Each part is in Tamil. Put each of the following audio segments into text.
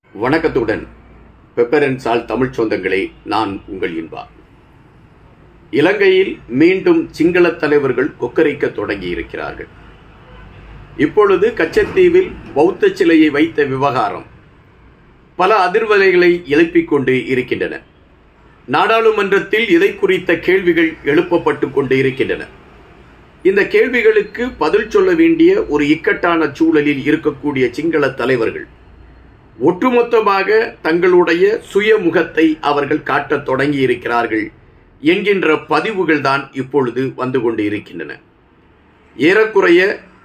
வணக்கத்துடன் பெப்பரன் சால் தமிழ் சொந்தங்களே நான் உங்கள் இன்பா இலங்கையில் மீண்டும் சிங்கள தலைவர்கள் கொக்கரிக்க தொடங்கி இருக்கிறார்கள் இப்பொழுது கச்சத்தீவில் பௌத்த சிலையை வைத்த விவகாரம் பல அதிர்வலைகளை எழுப்பிக் கொண்டு இருக்கின்றன நாடாளுமன்றத்தில் இதை குறித்த கேள்விகள் எழுப்பப்பட்டு கொண்டு இருக்கின்றன இந்த கேள்விகளுக்கு பதில் சொல்ல வேண்டிய ஒரு இக்கட்டான சூழலில் இருக்கக்கூடிய சிங்கள தலைவர்கள் ஒட்டுமொத்தமாக தங்களுடைய சுயமுகத்தை அவர்கள் காட்டத் தொடங்கி இருக்கிறார்கள் என்கின்ற பதிவுகள் தான் இப்பொழுது வந்து கொண்டு இருக்கின்றன ஏறக்குறைய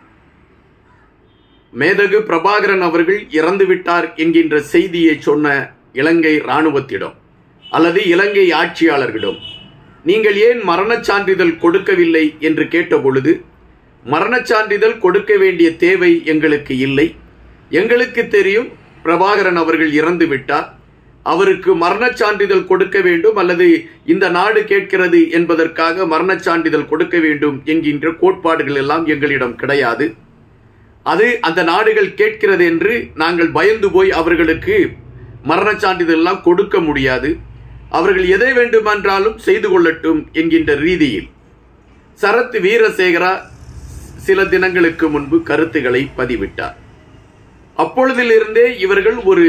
மேதகு பிரபாகரன் அவர்கள் இறந்துவிட்டார் என்கின்ற செய்தியை சொன்ன இலங்கை இராணுவத்திடம் அல்லது இலங்கை ஆட்சியாளர்களிடம் நீங்கள் ஏன் மரணச் சான்றிதழ் கொடுக்கவில்லை என்று கேட்டபொழுது மரணச் சான்றிதழ் கொடுக்க வேண்டிய தேவை எங்களுக்கு இல்லை எங்களுக்கு தெரியும் பிரபாகரன் அவர்கள் இறந்து விட்டார் அவருக்கு மரணச் சான்றிதழ் கொடுக்க வேண்டும் அல்லது இந்த நாடு கேட்கிறது என்பதற்காக மரணச் சான்றிதழ் கொடுக்க வேண்டும் என்கின்ற கோட்பாடுகள் எல்லாம் எங்களிடம் கிடையாது அது அந்த நாடுகள் கேட்கிறது என்று நாங்கள் பயந்து போய் அவர்களுக்கு மரணச் சான்றிதழ் எல்லாம் கொடுக்க முடியாது அவர்கள் எதை வேண்டுமென்றாலும் செய்து கொள்ளட்டும் என்கின்ற ரீதியில் சரத் வீரசேகரா சில தினங்களுக்கு முன்பு கருத்துக்களை பதிவிட்டார் அப்பொழுதிலிருந்தே இவர்கள் ஒரு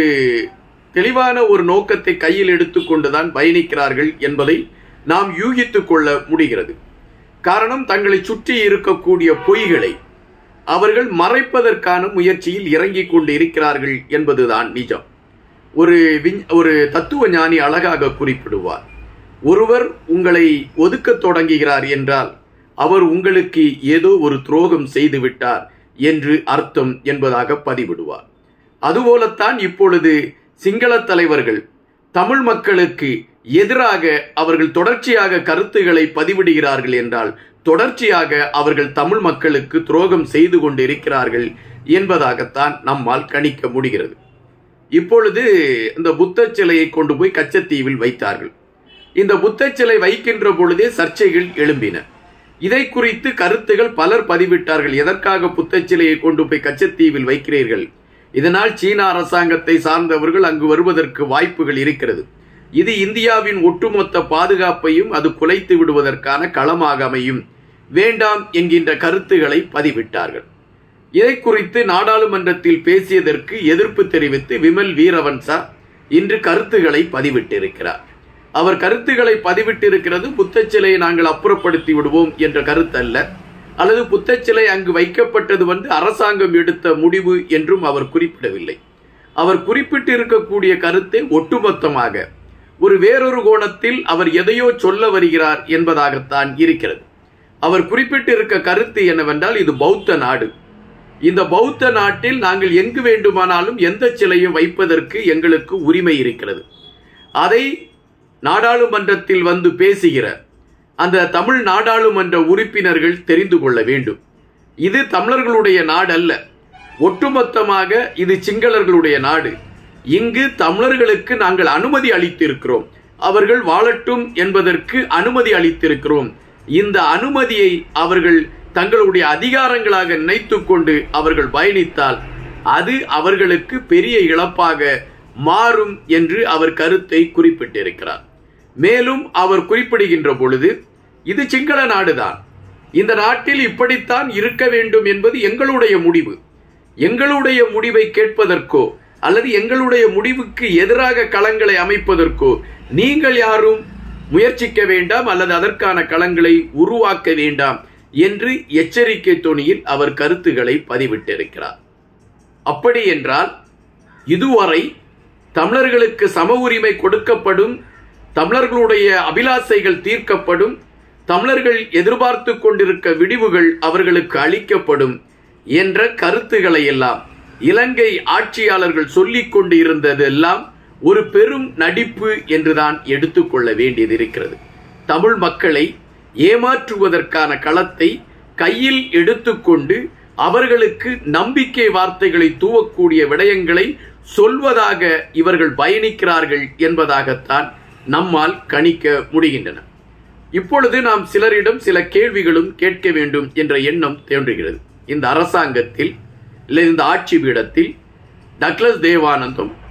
தெளிவான ஒரு நோக்கத்தை கையில் எடுத்துக்கொண்டுதான் பயணிக்கிறார்கள் என்பதை நாம் யூகித்துக் கொள்ள முடிகிறது காரணம் தங்களை சுற்றி இருக்கக்கூடிய பொய்களை அவர்கள் மறைப்பதற்கான முயற்சியில் இறங்கிக் கொண்டு இருக்கிறார்கள் என்பதுதான் நிஜம் ஒரு விஞ்- ஒரு தத்துவ ஞானி அழகாக குறிப்பிடுவார் ஒருவர் உங்களை ஒதுக்கத் தொடங்குகிறார் என்றால் அவர் உங்களுக்கு ஏதோ ஒரு துரோகம் செய்து விட்டார் என்று அர்த்தம் என்பதாக பதிவிடுவார் அதுபோலத்தான் இப்பொழுது சிங்கள தலைவர்கள் தமிழ் மக்களுக்கு எதிராக அவர்கள் தொடர்ச்சியாக கருத்துக்களை பதிவிடுகிறார்கள் என்றால் தொடர்ச்சியாக அவர்கள் தமிழ் மக்களுக்கு துரோகம் செய்து கொண்டிருக்கிறார்கள் என்பதாகத்தான் நம்மால் கணிக்க முடிகிறது இப்பொழுது இந்த புத்த சிலையை கொண்டு போய் கச்சத்தீவில் வைத்தார்கள் இந்த புத்த சிலை வைக்கின்ற பொழுதே சர்ச்சைகள் எழும்பின இதை குறித்து கருத்துகள் பலர் பதிவிட்டார்கள் எதற்காக புத்த சிலையை கொண்டு போய் கச்சத்தீவில் வைக்கிறீர்கள் இதனால் சீன அரசாங்கத்தை சார்ந்தவர்கள் அங்கு வருவதற்கு வாய்ப்புகள் இருக்கிறது இது இந்தியாவின் ஒட்டுமொத்த பாதுகாப்பையும் அது குலைத்து விடுவதற்கான களமாக அமையும் வேண்டாம் என்கின்ற கருத்துகளை பதிவிட்டார்கள் இதை குறித்து நாடாளுமன்றத்தில் பேசியதற்கு எதிர்ப்பு தெரிவித்து விமல் வீரவன்சா இன்று கருத்துக்களை பதிவிட்டிருக்கிறார் அவர் கருத்துக்களை பதிவிட்டிருக்கிறது புத்தச் சிலையை நாங்கள் அப்புறப்படுத்தி விடுவோம் என்ற கருத்து அல்ல அல்லது புத்தச் சிலை அங்கு வைக்கப்பட்டது வந்து அரசாங்கம் எடுத்த முடிவு என்றும் அவர் குறிப்பிடவில்லை அவர் குறிப்பிட்டிருக்கக்கூடிய கருத்தை ஒட்டுமொத்தமாக ஒரு வேறொரு கோணத்தில் அவர் எதையோ சொல்ல வருகிறார் என்பதாகத்தான் இருக்கிறது அவர் குறிப்பிட்டிருக்க கருத்து என்னவென்றால் இது பௌத்த நாடு இந்த பௌத்த நாட்டில் நாங்கள் எங்கு வேண்டுமானாலும் எந்த சிலையும் வைப்பதற்கு எங்களுக்கு உரிமை இருக்கிறது அதை நாடாளுமன்றத்தில் வந்து பேசுகிற அந்த தமிழ் நாடாளுமன்ற உறுப்பினர்கள் தெரிந்து கொள்ள வேண்டும் இது தமிழர்களுடைய நாடு அல்ல ஒட்டுமொத்தமாக இது சிங்களர்களுடைய நாடு இங்கு தமிழர்களுக்கு நாங்கள் அனுமதி அளித்திருக்கிறோம் அவர்கள் வாழட்டும் என்பதற்கு அனுமதி அளித்திருக்கிறோம் இந்த அனுமதியை அவர்கள் தங்களுடைய அதிகாரங்களாக நினைத்துக் கொண்டு அவர்கள் பயணித்தால் அது அவர்களுக்கு பெரிய இழப்பாக மாறும் என்று அவர் கருத்தை குறிப்பிட்டிருக்கிறார் மேலும் அவர் குறிப்பிடுகின்ற பொழுது இது சிங்கள நாடுதான் இந்த நாட்டில் இப்படித்தான் இருக்க வேண்டும் என்பது எங்களுடைய முடிவு எங்களுடைய முடிவை கேட்பதற்கோ அல்லது எங்களுடைய முடிவுக்கு எதிராக களங்களை அமைப்பதற்கோ நீங்கள் யாரும் முயற்சிக்க வேண்டாம் அல்லது அதற்கான களங்களை உருவாக்க வேண்டாம் என்று எச்சரிக்கை தொனியில் அவர் கருத்துக்களை பதிவிட்டிருக்கிறார் அப்படி என்றால் இதுவரை தமிழர்களுக்கு சம உரிமை கொடுக்கப்படும் தமிழர்களுடைய அபிலாசைகள் தீர்க்கப்படும் தமிழர்கள் எதிர்பார்த்து கொண்டிருக்க விடிவுகள் அவர்களுக்கு அளிக்கப்படும் என்ற கருத்துக்களை எல்லாம் இலங்கை ஆட்சியாளர்கள் சொல்லிக் கொண்டு இருந்ததெல்லாம் ஒரு பெரும் நடிப்பு என்றுதான் எடுத்துக்கொள்ள வேண்டியது இருக்கிறது தமிழ் மக்களை ஏமாற்றுவதற்கான களத்தை கையில் எடுத்துக்கொண்டு அவர்களுக்கு நம்பிக்கை வார்த்தைகளை தூவக்கூடிய விடயங்களை சொல்வதாக இவர்கள் பயணிக்கிறார்கள் என்பதாகத்தான் நம்மால் கணிக்க முடிகின்றன இப்பொழுது நாம் சிலரிடம் சில கேள்விகளும் கேட்க வேண்டும் என்ற எண்ணம் தோன்றுகிறது இந்த அரசாங்கத்தில் இல்லை இந்த ஆட்சி பீடத்தில் டக்ளஸ் தேவானந்தம்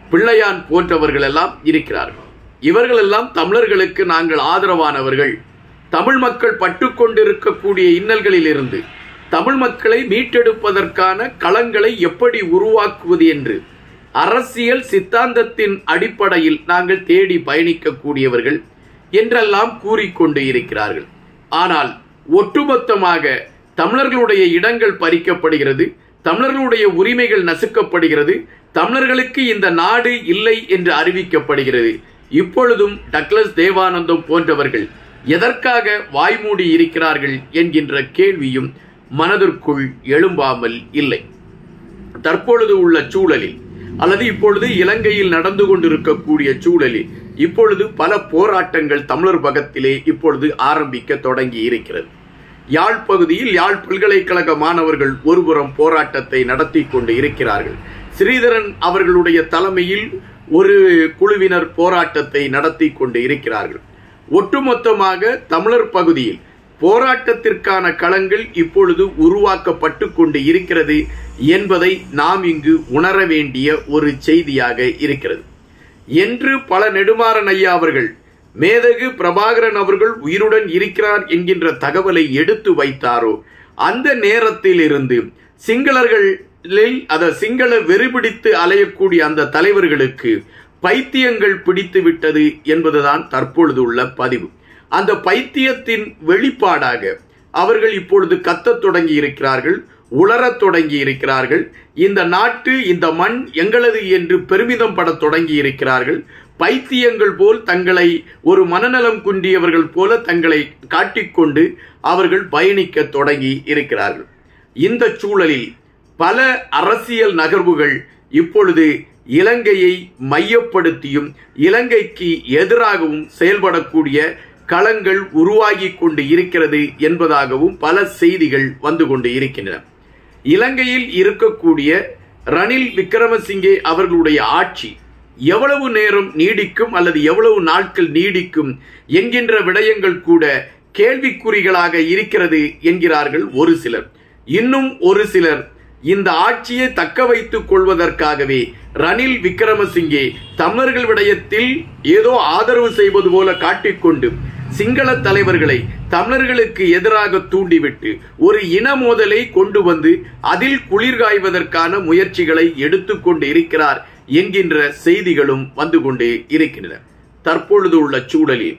பிள்ளையான் போன்றவர்கள் எல்லாம் இருக்கிறார்கள் இவர்களெல்லாம் தமிழர்களுக்கு நாங்கள் ஆதரவானவர்கள் தமிழ் மக்கள் பட்டுக்கொண்டிருக்கக்கூடிய இன்னல்களிலிருந்து தமிழ் மக்களை மீட்டெடுப்பதற்கான களங்களை எப்படி உருவாக்குவது என்று அரசியல் சித்தாந்தத்தின் அடிப்படையில் நாங்கள் தேடி பயணிக்கக்கூடியவர்கள் என்றெல்லாம் கூறிக்கொண்டு இருக்கிறார்கள் ஆனால் ஒட்டுமொத்தமாக தமிழர்களுடைய இடங்கள் பறிக்கப்படுகிறது தமிழர்களுடைய உரிமைகள் நசுக்கப்படுகிறது தமிழர்களுக்கு இந்த நாடு இல்லை என்று அறிவிக்கப்படுகிறது இப்பொழுதும் டக்ளஸ் தேவானந்தம் போன்றவர்கள் எதற்காக வாய்மூடி இருக்கிறார்கள் என்கின்ற கேள்வியும் மனதிற்குள் எழும்பாமல் இல்லை தற்பொழுது உள்ள சூழலில் அல்லது இப்பொழுது இலங்கையில் நடந்து கொண்டிருக்கக்கூடிய சூழலில் இப்பொழுது பல போராட்டங்கள் தமிழர் பகத்திலே இப்பொழுது ஆரம்பிக்க தொடங்கி இருக்கிறது யாழ் பகுதியில் யாழ் பல்கலைக்கழக மாணவர்கள் ஒருபுறம் போராட்டத்தை நடத்தி கொண்டு இருக்கிறார்கள் ஸ்ரீதரன் அவர்களுடைய தலைமையில் ஒரு குழுவினர் போராட்டத்தை நடத்தி கொண்டு இருக்கிறார்கள் ஒட்டுமொத்தமாக தமிழர் பகுதியில் போராட்டத்திற்கான களங்கள் இப்பொழுது உருவாக்கப்பட்டு கொண்டு இருக்கிறது என்பதை நாம் இங்கு உணர வேண்டிய ஒரு செய்தியாக இருக்கிறது என்று பல நெடுமாறன் ஐயா அவர்கள் மேதகு பிரபாகரன் அவர்கள் உயிருடன் இருக்கிறார் என்கின்ற தகவலை எடுத்து வைத்தாரோ அந்த நேரத்தில் இருந்து சிங்களர்களில் அத சிங்கள வெறிபிடித்து அலையக்கூடிய அந்த தலைவர்களுக்கு பைத்தியங்கள் பிடித்து விட்டது என்பதுதான் தற்பொழுது உள்ள பதிவு அந்த பைத்தியத்தின் வெளிப்பாடாக அவர்கள் இப்பொழுது கத்தத் தொடங்கி இருக்கிறார்கள் உளரத் தொடங்கி இருக்கிறார்கள் இந்த நாட்டு இந்த மண் எங்களது என்று பெருமிதம் படத் தொடங்கி இருக்கிறார்கள் பைத்தியங்கள் போல் தங்களை ஒரு மனநலம் குன்றியவர்கள் போல தங்களை காட்டிக்கொண்டு அவர்கள் பயணிக்க தொடங்கி இருக்கிறார்கள் இந்த சூழலில் பல அரசியல் நகர்வுகள் இப்பொழுது இலங்கையை மையப்படுத்தியும் இலங்கைக்கு எதிராகவும் செயல்படக்கூடிய களங்கள் உருவாகி கொண்டு இருக்கிறது என்பதாகவும் பல செய்திகள் வந்து கொண்டு இருக்கின்றன இலங்கையில் இருக்கக்கூடிய ரணில் விக்ரமசிங்கே அவர்களுடைய ஆட்சி எவ்வளவு நேரம் நீடிக்கும் அல்லது எவ்வளவு நாட்கள் நீடிக்கும் என்கின்ற விடயங்கள் கூட கேள்விக்குறிகளாக இருக்கிறது என்கிறார்கள் ஒரு சிலர் இன்னும் ஒரு சிலர் இந்த ஆட்சியை தக்க வைத்துக் கொள்வதற்காகவே ரணில் விக்ரமசிங்கே தமிழர்கள் விடயத்தில் ஏதோ ஆதரவு செய்வது போல காட்டிக்கொண்டு சிங்கள தலைவர்களை தமிழர்களுக்கு எதிராக தூண்டிவிட்டு ஒரு இன மோதலை கொண்டு வந்து அதில் குளிர்காய்வதற்கான முயற்சிகளை எடுத்துக்கொண்டு இருக்கிறார் என்கின்ற செய்திகளும் வந்து கொண்டே இருக்கின்றன தற்பொழுது உள்ள சூழலில்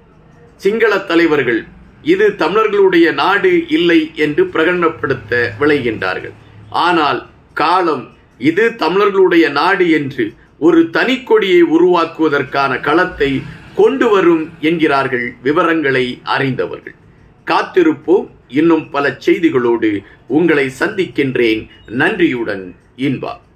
சிங்கள தலைவர்கள் இது தமிழர்களுடைய நாடு இல்லை என்று பிரகடனப்படுத்த விளைகின்றார்கள் ஆனால் காலம் இது தமிழர்களுடைய நாடு என்று ஒரு தனிக்கொடியை உருவாக்குவதற்கான களத்தை கொண்டு வரும் என்கிறார்கள் விவரங்களை அறிந்தவர்கள் காத்திருப்போம் இன்னும் பல செய்திகளோடு உங்களை சந்திக்கின்றேன் நன்றியுடன் இன்பா